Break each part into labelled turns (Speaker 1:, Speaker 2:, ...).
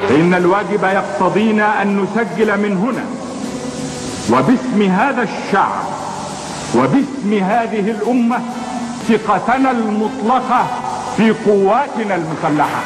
Speaker 1: فإن الواجب يقتضينا أن نسجل من هنا وباسم هذا الشعب وباسم هذه الأمة ثقتنا المطلقة في قواتنا المسلحة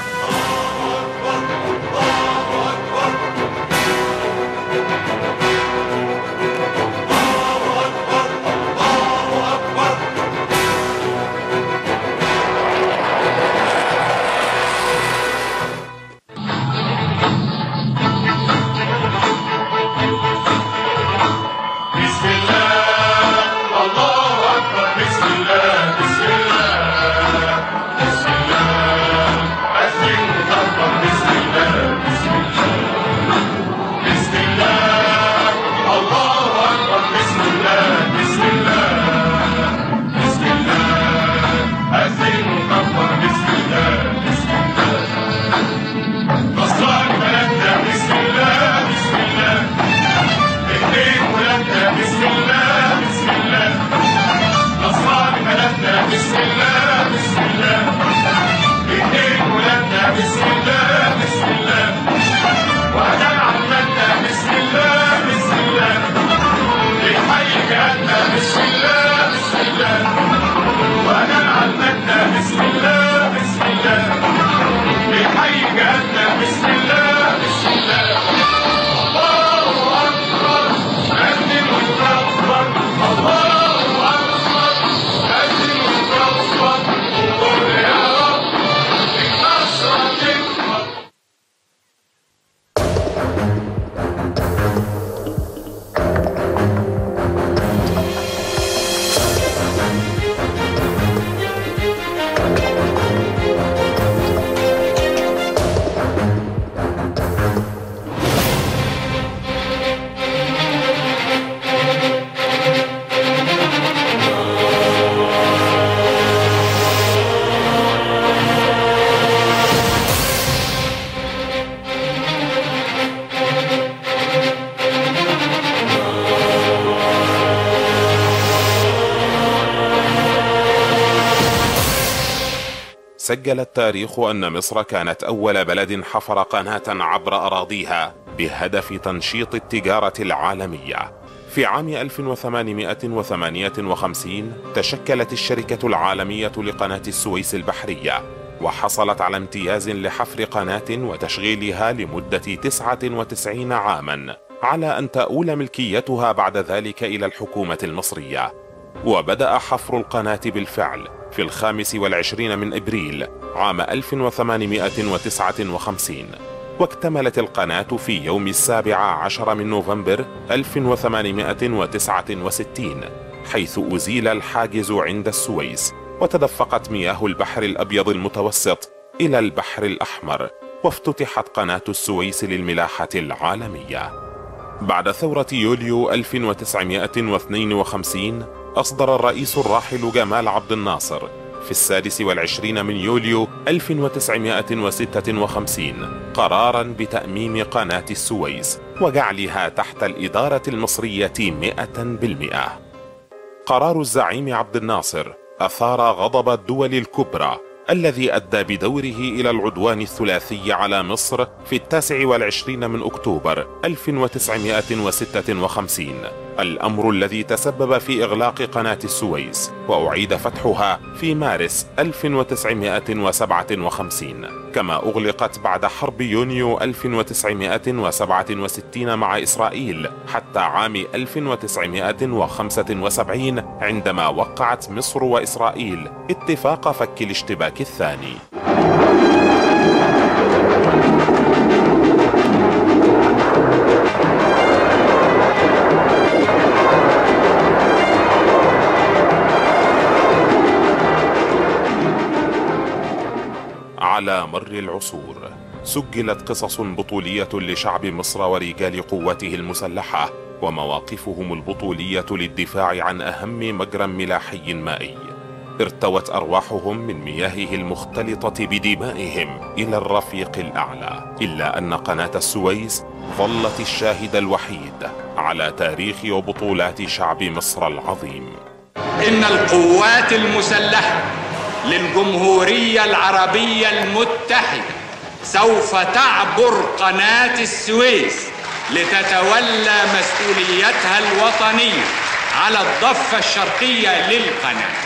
Speaker 2: بسم الله الله أكبر بسم الله بسم الله بسم الله أسلم وكبر بسم الله بسم الله بسم الله الله أكبر بسم الله بسم الله بسم الله أسلم وكبر بسم الله بسم الله نصران بلدنا بسم الله بسم الله ايدين ولادنا بسم الله بسم الله نصران بلدنا بسم الله بسم الله ايدين ولادنا بسم الله بسم الله وأدام عمتنا بسم الله بسم الله لحي جهاتنا بسم الله بسم الله وأدام عمتنا بسم الله بسم الله لحي جهاتنا بسم الله بسم الله الله أكبر قدم وكبر الله أكبر قدم وكبر وقل يا رب النصر تكبر
Speaker 3: سجل التاريخ أن مصر كانت أول بلد حفر قناة عبر أراضيها بهدف تنشيط التجارة العالمية في عام 1858 تشكلت الشركة العالمية لقناة السويس البحرية وحصلت على امتياز لحفر قناة وتشغيلها لمدة 99 عاما على أن تؤول ملكيتها بعد ذلك إلى الحكومة المصرية وبدأ حفر القناة بالفعل في الخامس والعشرين من إبريل عام 1859 واكتملت القناة في يوم السابع عشر من نوفمبر 1869 حيث أزيل الحاجز عند السويس وتدفقت مياه البحر الأبيض المتوسط إلى البحر الأحمر وافتتحت قناة السويس للملاحة العالمية بعد ثورة يوليو 1952 أصدر الرئيس الراحل جمال عبد الناصر في السادس والعشرين من يوليو 1956 قرارا بتأميم قناة السويس وجعلها تحت الإدارة المصرية مئة بالمئة قرار الزعيم عبد الناصر أثار غضب الدول الكبرى الذي أدى بدوره إلى العدوان الثلاثي على مصر في التاسع والعشرين من أكتوبر 1956 الأمر الذي تسبب في إغلاق قناة السويس وأعيد فتحها في مارس 1957 كما أغلقت بعد حرب يونيو 1967 مع إسرائيل حتى عام 1975 عندما وقعت مصر وإسرائيل اتفاق فك الاشتباك الثاني على مر العصور سجلت قصص بطولية لشعب مصر ورجال قوته المسلحة ومواقفهم البطولية للدفاع عن أهم مجرى ملاحي مائي ارتوت أرواحهم من مياهه المختلطة بدمائهم إلى الرفيق الأعلى إلا أن قناة السويس ظلت الشاهد الوحيد على تاريخ وبطولات شعب مصر العظيم
Speaker 4: إن القوات المسلحة للجمهورية العربية المتحدة سوف تعبر قناة السويس لتتولى مسؤوليتها الوطنية على الضفة الشرقية للقناة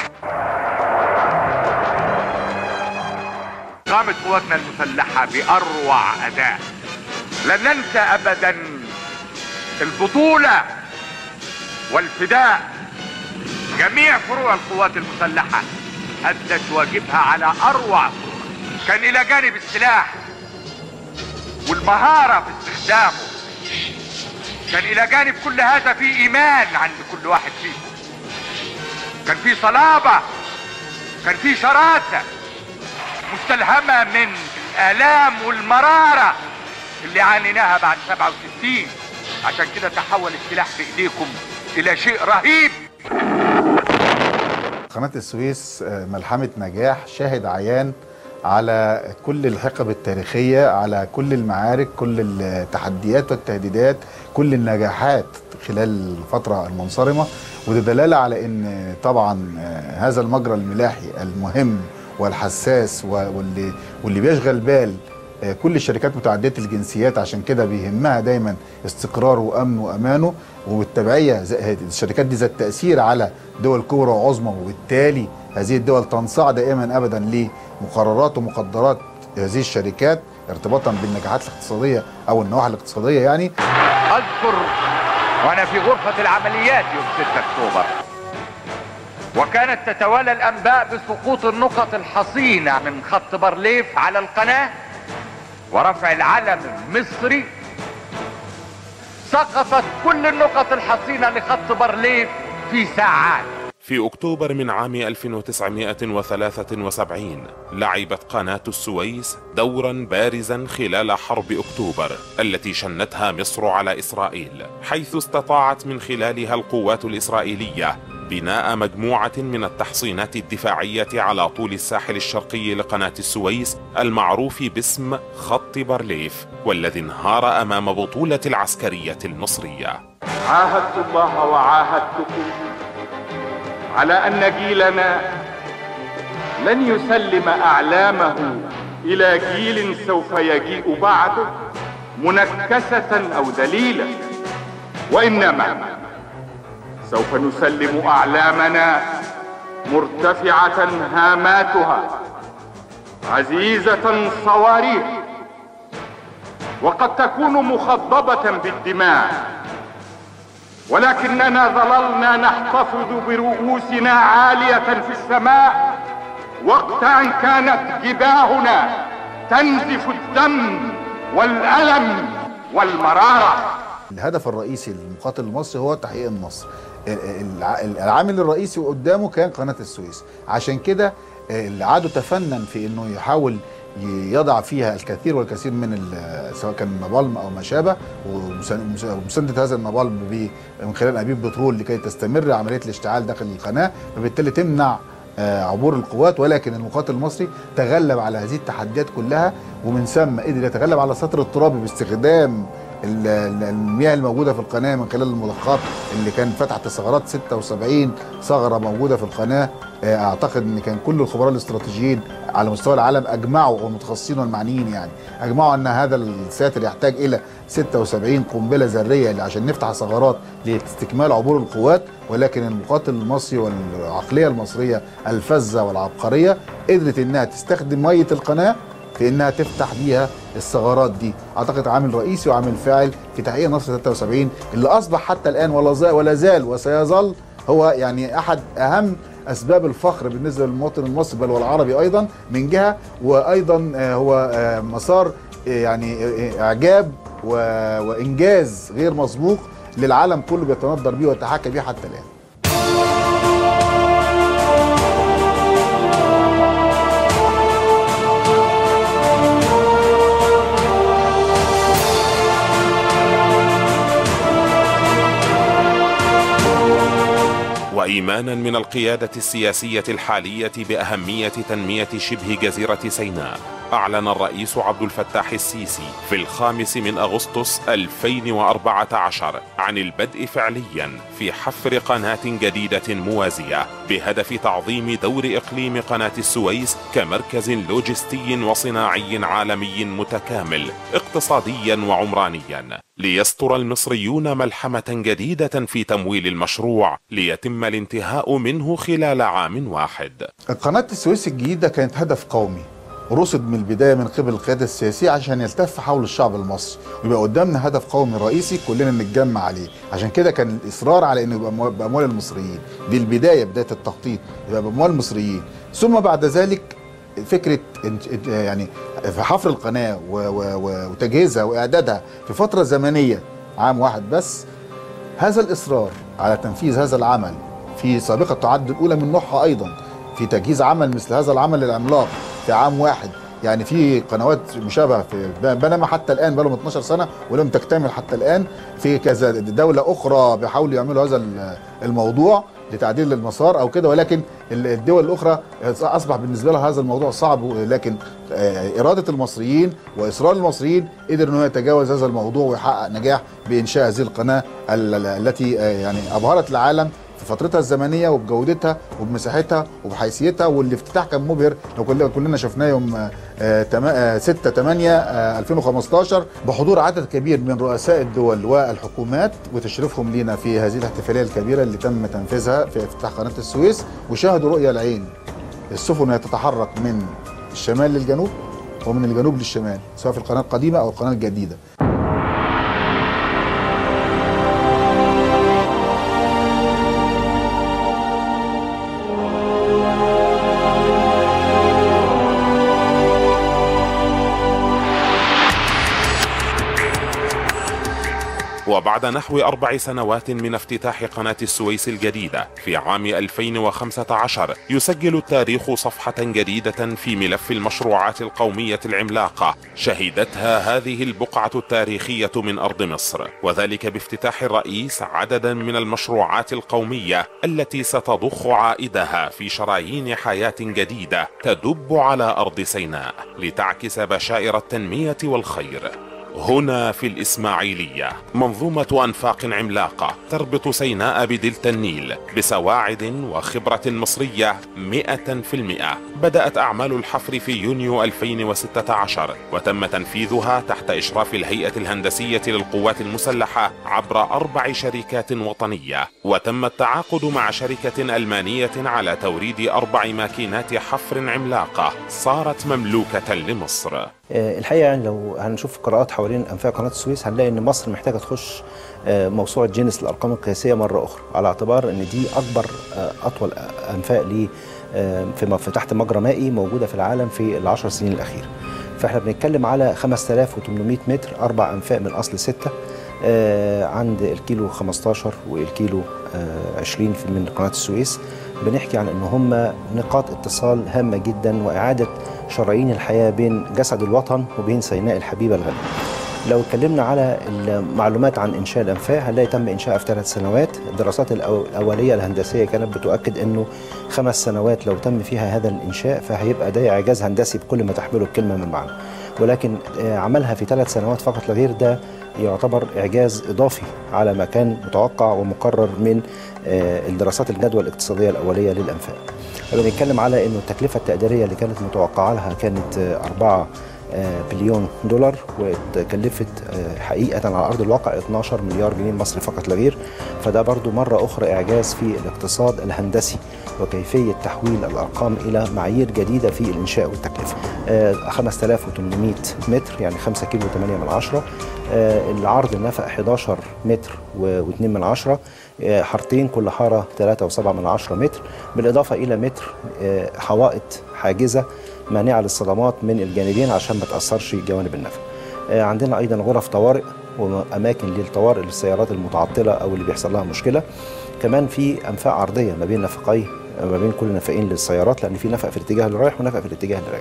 Speaker 5: قامت قواتنا المسلحة بأروع أداء لن ننسى أبدا البطولة والفداء جميع فروع القوات المسلحة أدت واجبها على أروع صورة كان إلى جانب السلاح والمهارة في استخدامه كان إلى جانب كل هذا في إيمان عند كل واحد فيكم كان في صلابة كان في شراسة مستلهمة من الآلام والمرارة اللي عانيناها بعد 67 عشان كده تحول السلاح في ايديكم الى شيء رهيب
Speaker 6: قناة السويس آه، ملحمة نجاح شاهد عيان على كل الحقب التاريخية على كل المعارك كل التحديات والتهديدات كل النجاحات خلال الفترة المنصرمة وده دلالة على ان طبعا آه، هذا المجرى الملاحي المهم والحساس و- واللي واللي بيشغل بال آه، كل الشركات متعدده الجنسيات عشان كده بيهمها دايما استقراره وامنه وامانه وبالتبعيه ز- الشركات دي ذات تاثير على دول كبرى وعظمى وبالتالي هذه الدول تنصاع دائما ابدا لمقررات ومقدرات هذه الشركات ارتباطا بالنجاحات الاقتصاديه او النواحي الاقتصاديه يعني
Speaker 5: اذكر وانا في غرفة العمليات يوم 6 اكتوبر وكانت تتوالى الانباء بسقوط النقط الحصينة من خط بارليف على القناة ورفع العلم المصري سقطت كل النقط الحصينة لخط بارليف في ساعات
Speaker 3: في أكتوبر من عام 1973 لعبت قناة السويس دورا بارزا خلال حرب أكتوبر التي شنتها مصر على إسرائيل حيث استطاعت من خلالها القوات الإسرائيلية بناء مجموعة من التحصينات الدفاعية على طول الساحل الشرقي لقناة السويس المعروف باسم خط بارليف والذي انهار أمام بطولة العسكرية المصرية
Speaker 1: عاهدت الله وعاهدتكم على ان جيلنا لن يسلم اعلامه الى جيل سوف يجيء بعده منكسه او دليلا وانما سوف نسلم اعلامنا مرتفعه هاماتها عزيزه صواريخ وقد تكون مخضبه بالدماء ولكننا ظللنا نحتفظ برؤوسنا عالية في السماء وقت أن كانت جباهنا تنزف الدم والألم والمرارة
Speaker 6: الهدف الرئيسي للمقاتل المصري هو تحقيق النصر الع- العامل الرئيسي قدامه كان قناة السويس عشان كده العدو تفنن في انه يحاول ي- يضع فيها الكثير والكثير من ال- سواء كان النابالم او ما شابه ومس- ومساندة هذا النابالم ب- من خلال انابيب بترول لكي تستمر عمليه الاشتعال داخل القناه فبالتالي تمنع آه، عبور القوات ولكن المقاتل المصري تغلب على هذه التحديات كلها ومن ثم قدر يتغلب على السطر الترابي باستخدام ال- ال- المياه الموجوده في القناه من خلال المضخات اللي كان فتحت ثغرات 76 ثغره موجوده في القناه آه، اعتقد ان كان كل الخبراء الاستراتيجيين على مستوى العالم اجمعوا والمتخصصين والمعنيين يعني اجمعوا ان هذا الساتر يحتاج الى 76 قنبله ذريه عشان نفتح ثغرات لاستكمال عبور القوات ولكن المقاتل المصري والعقليه المصريه الفذه والعبقريه قدرت انها تستخدم ميه القناه في انها تفتح بيها الثغرات دي اعتقد عامل رئيسي وعامل فاعل في تحقيق نصر 73 اللي اصبح حتى الان ولا زال ولا زال وسيظل هو يعني احد اهم اسباب الفخر بالنسبه للمواطن المصري بل والعربي ايضا من جهه وايضا آه، هو آه، مسار آه، يعني آه، اعجاب و- وانجاز غير مسبوق للعالم كله بيتندر بيه ويتحكى بيه حتى الان
Speaker 3: وإن ايمانا من القياده السياسيه الحاليه باهميه تنميه شبه جزيره سيناء أعلن الرئيس عبد الفتاح السيسي في الخامس من أغسطس 2014 عن البدء فعليا في حفر قناة جديدة موازية بهدف تعظيم دور إقليم قناة السويس كمركز لوجستي وصناعي عالمي متكامل اقتصاديا وعمرانيا ليستر المصريون ملحمة جديدة في تمويل المشروع ليتم الانتهاء منه خلال عام واحد
Speaker 6: قناة السويس الجديدة كانت هدف قومي رصد من البدايه من قبل القياده السياسيه عشان يلتف حول الشعب المصري ويبقى قدامنا هدف قومي رئيسي كلنا نتجمع عليه عشان كده كان الاصرار على انه يبقى مو- باموال المصريين دي البدايه بدايه التخطيط يبقى باموال المصريين ثم بعد ذلك فكره إنت- يعني في حفر القناه و- و- و- وتجهيزها واعدادها في فتره زمنيه عام واحد بس هذا الإصرار على تنفيذ هذا العمل في سابقة تعد الأولى من نوعها أيضا في تجهيز عمل مثل هذا العمل العملاق في عام واحد يعني في قنوات مشابهة في بنما حتى الآن بقالهم 12 سنة ولم تكتمل حتى الآن في كذا دولة أخرى بيحاولوا يعملوا هذا الموضوع لتعديل المسار او كده ولكن الدول الاخرى اصبح بالنسبه لها هذا الموضوع صعب لكن آه، اراده المصريين واصرار المصريين قدر انه يتجاوز هذا الموضوع ويحقق نجاح بانشاء هذه القناه ال- ال- التي آه، يعني ابهرت العالم في فترتها الزمنيه وبجودتها وبمساحتها وبحيثيتها والافتتاح كان مبهر لو كلنا كلنا شفناه يوم 6 8 2015 بحضور عدد كبير من رؤساء الدول والحكومات وتشريفهم لينا في هذه الاحتفاليه الكبيره اللي تم تنفيذها في افتتاح قناه السويس وشاهدوا رؤيه العين السفن وهي تتحرك من الشمال للجنوب ومن الجنوب للشمال سواء في القناه القديمه او القناه الجديده
Speaker 3: وبعد نحو أربع سنوات من افتتاح قناة السويس الجديدة في عام 2015 يسجل التاريخ صفحة جديدة في ملف المشروعات القومية العملاقة شهدتها هذه البقعة التاريخية من أرض مصر وذلك بافتتاح الرئيس عددا من المشروعات القومية التي ستضخ عائدها في شرايين حياة جديدة تدب على أرض سيناء لتعكس بشائر التنمية والخير هنا في الإسماعيلية منظومة أنفاق عملاقة تربط سيناء بدلتا النيل بسواعد وخبرة مصرية مئة في المئة بدأت أعمال الحفر في يونيو 2016 وتم تنفيذها تحت إشراف الهيئة الهندسية للقوات المسلحة عبر أربع شركات وطنية وتم التعاقد مع شركة ألمانية على توريد أربع ماكينات حفر عملاقة صارت مملوكة لمصر
Speaker 7: آه، الحقيقه يعني لو هنشوف قراءات حوالين انفاق قناه السويس هنلاقي ان مصر محتاجه تخش آه، موسوعه جينيس للارقام القياسيه مره اخرى على اعتبار ان دي اكبر آه، اطول انفاق ل آه، في م- في تحت مجرى مائي موجوده في العالم في العشر سنين الاخيره. فاحنا بنتكلم على 5800 متر اربع انفاق من اصل سته آه، عند الكيلو 15 والكيلو آه، 20 في من قناه السويس بنحكي عن ان هم نقاط اتصال هامه جدا واعاده شرايين الحياه بين جسد الوطن وبين سيناء الحبيبه الغاليه. لو اتكلمنا على المعلومات عن انشاء الانفاق هنلاقي تم انشائها في ثلاث سنوات، الدراسات الأو- الاوليه الهندسيه كانت بتؤكد انه خمس سنوات لو تم فيها هذا الانشاء فهيبقى ده اعجاز هندسي بكل ما تحمله الكلمه من معنى. ولكن آه، عملها في ثلاث سنوات فقط لا غير ده يعتبر اعجاز اضافي على ما كان متوقع ومقرر من آه، الدراسات الجدوى الاقتصاديه الاوليه للانفاق. بنتكلم على انه التكلفه التقديريه اللي كانت متوقعه لها كانت آه، 4 آه، بليون دولار وتكلفت آه، حقيقه على ارض الواقع 12 مليار جنيه مصري فقط لا غير فده برضو مره اخرى اعجاز في الاقتصاد الهندسي وكيفيه تحويل الارقام الى معايير جديده في الانشاء والتكلفه. آه، 5800 متر يعني 5 كيلو 8 من عشرة آه، العرض النفق 11 متر و2 من عشرة آه، حارتين كل حارة 3 و7 من عشرة متر بالإضافة إلى متر آه، حوائط حاجزة مانعة للصدمات من الجانبين عشان ما تأثرش جوانب النفق آه، عندنا أيضا غرف طوارئ وأماكن للطوارئ للسيارات المتعطلة أو اللي بيحصل لها مشكلة كمان في أنفاق عرضية ما بين نفقي ما بين كل نفقين للسيارات لأن في نفق في الاتجاه اللي رايح ونفق في الاتجاه اللي راجع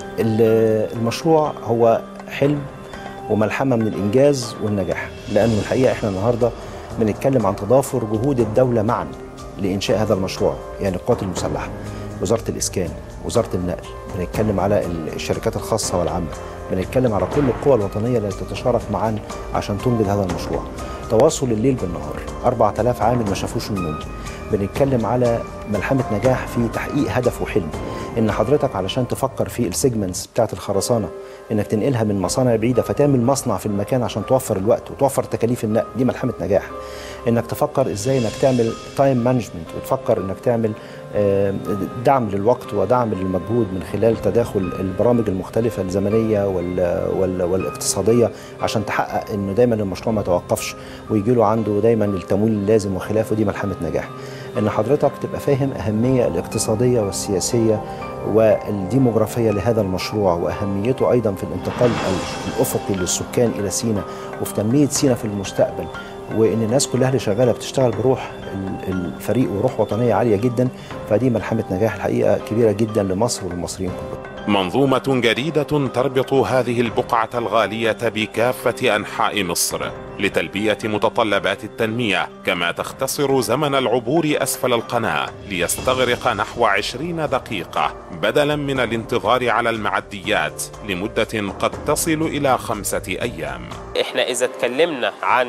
Speaker 7: ال- المشروع هو حلم وملحمة من الإنجاز والنجاح لأنه الحقيقة إحنا النهاردة بنتكلم عن تضافر جهود الدولة معا لانشاء هذا المشروع يعني القوات المسلحه وزاره الاسكان وزاره النقل بنتكلم على ال- الشركات الخاصه والعامه بنتكلم على كل القوى الوطنيه اللي تتشارك معا عشان تنجز هذا المشروع تواصل الليل بالنهار 4000 عامل ما شافوش النوم بنتكلم على ملحمه نجاح في تحقيق هدف وحلم ان حضرتك علشان تفكر في السيجمنتس بتاعت الخرسانه انك تنقلها من مصانع بعيده فتعمل مصنع في المكان عشان توفر الوقت وتوفر تكاليف النقل دي ملحمه نجاح انك تفكر ازاي انك تعمل تايم مانجمنت وتفكر انك تعمل آه، دعم للوقت ودعم للمجهود من خلال تداخل البرامج المختلفه الزمنيه وال وال والاقتصاديه عشان تحقق انه دايما المشروع ما يتوقفش ويجي له عنده دايما التمويل اللازم وخلافه دي ملحمه نجاح ان حضرتك تبقى فاهم اهميه الاقتصاديه والسياسيه والديموغرافيه لهذا المشروع واهميته ايضا في الانتقال الافقي للسكان الى سينا وفي تنميه سينا في المستقبل وان الناس كلها اللي شغاله بتشتغل بروح ال- الفريق وروح وطنيه عاليه جدا فدي ملحمه نجاح الحقيقه كبيره جدا لمصر وللمصريين كلهم
Speaker 3: منظومة جديدة تربط هذه البقعة الغالية بكافة أنحاء مصر لتلبية متطلبات التنمية كما تختصر زمن العبور أسفل القناة ليستغرق نحو عشرين دقيقة بدلا من الانتظار على المعديات لمدة قد تصل إلى خمسة أيام
Speaker 8: احنا اذا اتكلمنا عن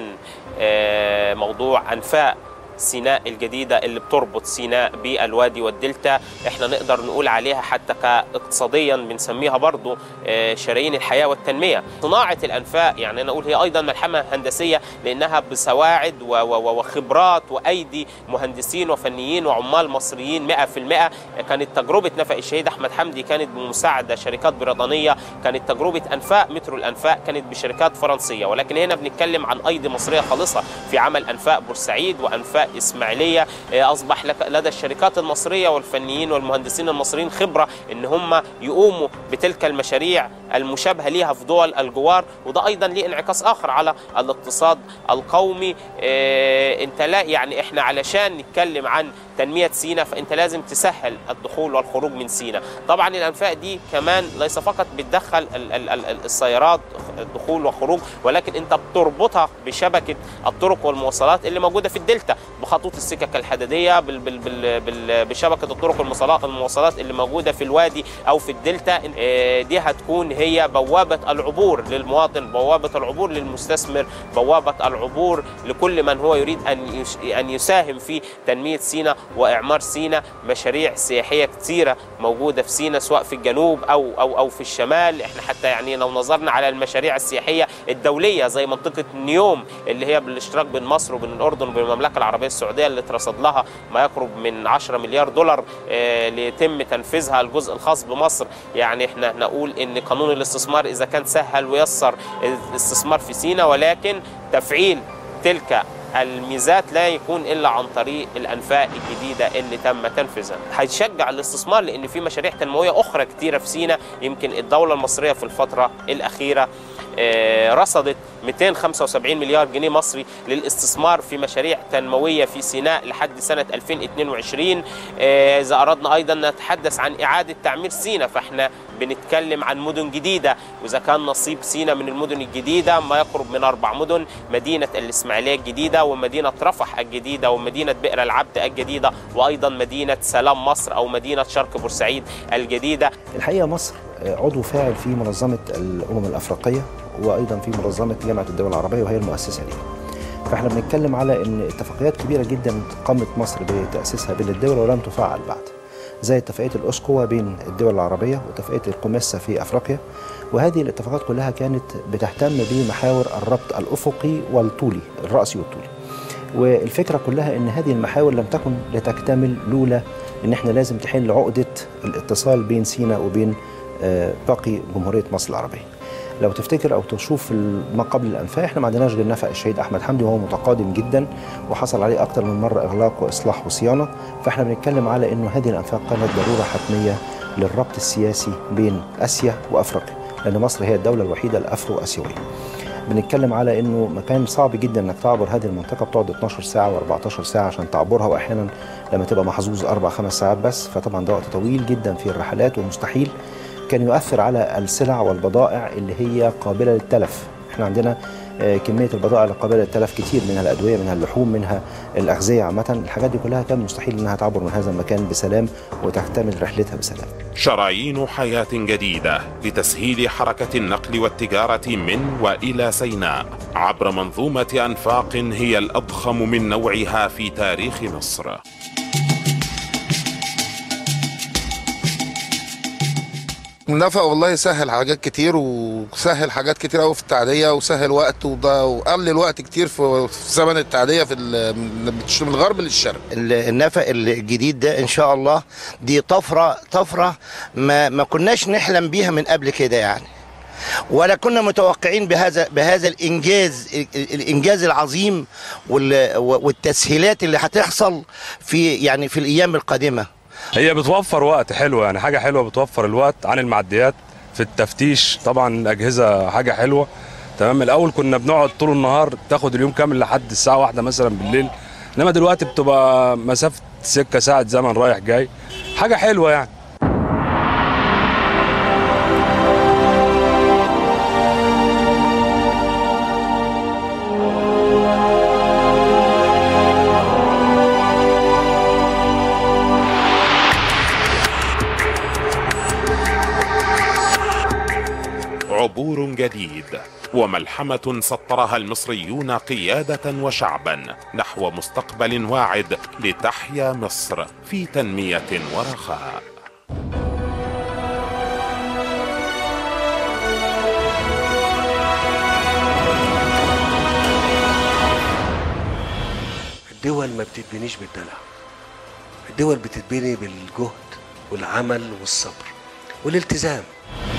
Speaker 8: آه، موضوع انفاق سيناء الجديدة اللي بتربط سيناء بالوادي والدلتا احنا نقدر نقول عليها حتى كاقتصاديا بنسميها برضو آه، شرايين الحياة والتنمية صناعة الأنفاق يعني أنا أقول هي أيضا ملحمة هندسية لأنها بسواعد و- و- وخبرات وأيدي مهندسين وفنيين وعمال مصريين 100% كانت تجربة نفق الشهيد أحمد حمدي كانت بمساعدة شركات بريطانية كانت تجربة أنفاق مترو الأنفاق كانت بشركات فرنسية ولكن هنا بنتكلم عن أيدي مصرية خالصة في عمل أنفاق بورسعيد وأنفاق إسماعيلية آه، أصبح لك- لدى الشركات المصرية والفنيين والمهندسين المصريين خبرة إن هم يقوموا بتلك المشاريع المشابهة ليها في دول الجوار وده أيضا ليه انعكاس آخر على الاقتصاد القومي آه، انت لا يعني احنا علشان نتكلم عن تنمية سينا فانت لازم تسهل الدخول والخروج من سينا طبعا الانفاق دي كمان ليس فقط بتدخل ال- ال- ال- السيارات الدخول والخروج ولكن انت بتربطها بشبكة الطرق والمواصلات اللي موجودة في الدلتا بخطوط السكك الحديدية بال بال بال بال بشبكة الطرق والمواصلات المواصلات اللي موجودة في الوادي او في الدلتا آه، دي هتكون هي بوابة العبور للمواطن بوابة العبور للمستثمر بوابة العبور لكل من هو يريد ان يش- ان يساهم في تنمية سينا واعمار سينا مشاريع سياحية كثيرة موجودة في سينا سواء في الجنوب او او او في الشمال احنا حتى يعني لو نظرنا على المشاريع السياحية الدولية زي منطقة نيوم اللي هي بالاشتراك بين مصر وبين الاردن وبين المملكة العربية السعودية اللي اترصد لها ما يقرب من 10 مليار دولار آه، ليتم تنفيذها الجزء الخاص بمصر يعني احنا نقول ان قانون الاستثمار اذا كان سهل ويسر الاستثمار في سينا ولكن تفعيل تلك الميزات لا يكون الا عن طريق الانفاق الجديده اللي تم تنفيذها هيشجع الاستثمار لان في مشاريع تنمويه اخرى كتيره في سينا يمكن الدوله المصريه في الفتره الاخيره آه، رصدت 275 مليار جنيه مصري للاستثمار في مشاريع تنمويه في سيناء لحد سنه 2022 آه، اذا اردنا ايضا نتحدث عن اعاده تعمير سينا فاحنا بنتكلم عن مدن جديده واذا كان نصيب سينا من المدن الجديده ما يقرب من اربع مدن مدينه الاسماعيليه الجديده ومدينه رفح الجديده ومدينه بئر العبد الجديده وايضا مدينه سلام مصر او مدينه شرق بورسعيد الجديده
Speaker 7: الحقيقه مصر عضو فاعل في منظمه الامم الافريقيه وايضا في منظمه جامعه الدول العربيه وهي المؤسسه ليها. فاحنا بنتكلم على ان اتفاقيات كبيره جدا قامت مصر بتاسيسها بين الدول ولم تفعل بعد. زي اتفاقيه الاوسكوا بين الدول العربيه واتفاقيه الكوميسا في افريقيا وهذه الاتفاقات كلها كانت بتهتم بمحاور الربط الافقي والطولي الراسي والطولي. والفكره كلها ان هذه المحاور لم تكن لتكتمل لولا ان احنا لازم تحل عقده الاتصال بين سيناء وبين آه، باقي جمهوريه مصر العربيه. لو تفتكر او تشوف ما قبل الانفاق احنا ما عندناش غير نفق الشهيد احمد حمدي وهو متقادم جدا وحصل عليه اكتر من مره اغلاق واصلاح وصيانه فاحنا بنتكلم على انه هذه الانفاق كانت ضروره حتميه للربط السياسي بين اسيا وافريقيا لان مصر هي الدوله الوحيده الافرو اسيويه. بنتكلم على انه مكان صعب جدا انك تعبر هذه المنطقه بتقعد 12 ساعه و14 ساعه عشان تعبرها واحيانا لما تبقى محظوظ اربع خمس ساعات بس فطبعا ده وقت طويل جدا في الرحلات ومستحيل كان يؤثر على السلع والبضائع اللي هي قابله للتلف احنا عندنا آه، كميه البضائع اللي قابله للتلف كتير منها الادويه منها اللحوم منها الاغذيه عامه الحاجات دي كلها كان مستحيل انها تعبر من هذا المكان بسلام وتكتمل رحلتها بسلام
Speaker 3: شرايين حياة جديدة لتسهيل حركة النقل والتجارة من وإلى سيناء عبر منظومة أنفاق هي الأضخم من نوعها في تاريخ مصر
Speaker 9: النفق والله سهل حاجات كتير وسهل حاجات كتير قوي في التعديه وسهل وقت وده وقلل وقت كتير في في زمن التعديه في ال- من من الغرب للشرق
Speaker 10: ال- النفق الجديد ده ان شاء الله دي طفره طفره ما ما كناش نحلم بيها من قبل كده يعني ولا كنا متوقعين بهذا بهذا الانجاز ال- ال- الانجاز العظيم وال- والتسهيلات اللي هتحصل في يعني في الايام القادمه
Speaker 11: هي بتوفر وقت حلو يعني حاجه حلوه بتوفر الوقت عن المعديات في التفتيش طبعا الاجهزه حاجه حلوه تمام الاول كنا بنقعد طول النهار تاخد اليوم كامل لحد الساعه واحدة مثلا بالليل انما دلوقتي بتبقى مسافه سكه ساعه زمن رايح جاي حاجه حلوه يعني
Speaker 3: عبور جديد وملحمة سطرها المصريون قيادة وشعبا نحو مستقبل واعد لتحيا مصر في تنمية ورخاء
Speaker 12: الدول ما بتتبنيش بالدلع الدول بتتبني بالجهد والعمل والصبر والالتزام